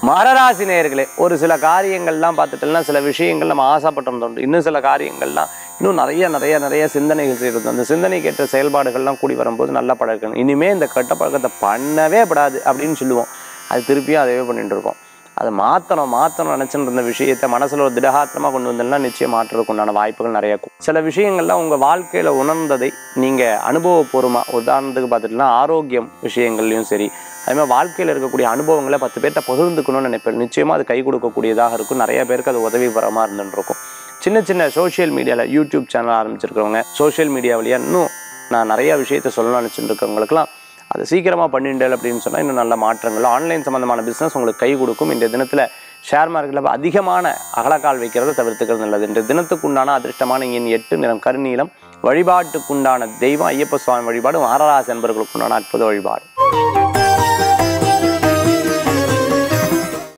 மகராசி நேயர்களே ஒரு சில காரியங்கள்லாம் பார்த்துட்டோம்னா சில விஷயங்கள் நம்ம ஆசைப்பட்டிருந்தோம் இன்னும் சில காரியங்கள்லாம் இன்னும் நிறைய நிறைய நிறைய சிந்தனைகள் செய்கிறது அந்த சிந்தனைக்கு ஏற்ற செயல்பாடுகள்லாம் கூடி வரும்போது நல்லா பழக்கணும் இனிமே இந்த கெட்ட பழக்கத்தை பண்ணவே படாது அப்படின்னு சொல்லுவோம் அது திருப்பியும் அதே பண்ணிட்டு இருக்கோம் அதை மாற்றணும் மாற்றணும் நினச்சிட்டு இருந்த விஷயத்தை மனசில் ஒரு திடகாத்திரமாக கொண்டு வந்தோம்னா நிச்சயம் மாற்றுறதுக்கு உண்டான வாய்ப்புகள் நிறைய இருக்கும் சில விஷயங்கள்லாம் உங்கள் வாழ்க்கையில் உணர்ந்ததை நீங்கள் அனுபவபூர்வமாக உதாரணத்துக்கு பார்த்துட்டுனா ஆரோக்கியம் விஷயங்கள்லையும் சரி அதே மாதிரி வாழ்க்கையில் இருக்கக்கூடிய அனுபவங்களை பத்து பேர்கிட்ட பகிர்ந்துக்கணும்னு நினைப்பேன் நிச்சயமாக அது கை கொடுக்கக்கூடியதாக இருக்கும் நிறைய பேருக்கு அது உதவிகரமாக இருந்துட்டு இருக்கும் சின்ன சின்ன சோஷியல் மீடியாவில் யூடியூப் சேனல் ஆரம்பிச்சிருக்கிறவங்க சோஷியல் மீடியா வழியாக இன்னும் நான் நிறைய விஷயத்த சொல்லணும்னு நினச்சிட்டு இருக்கவங்களுக்குலாம் அது சீக்கிரமாக பண்ணிண்டல் அப்படின்னு சொன்னால் இன்னும் நல்ல மாற்றங்கள் ஆன்லைன் சம்மந்தமான பிஸ்னஸ் உங்களுக்கு கை கொடுக்கும் இந்த தினத்தில் ஷேர் மார்க்கெட்டில் அதிகமான அகலக்கால் வைக்கிறத தவிர்த்துக்கிறது நல்லது இந்த தினத்துக்குண்டான அதிர்ஷ்டமான எண் எட்டு நிறம் கருநீலம் வழிபாட்டுக்குண்டான தெய்வம் ஐயப்ப சுவாமி வழிபாடு மகாராஜ் என்பவர்களுக்குண்டான அற்புத வழிபாடு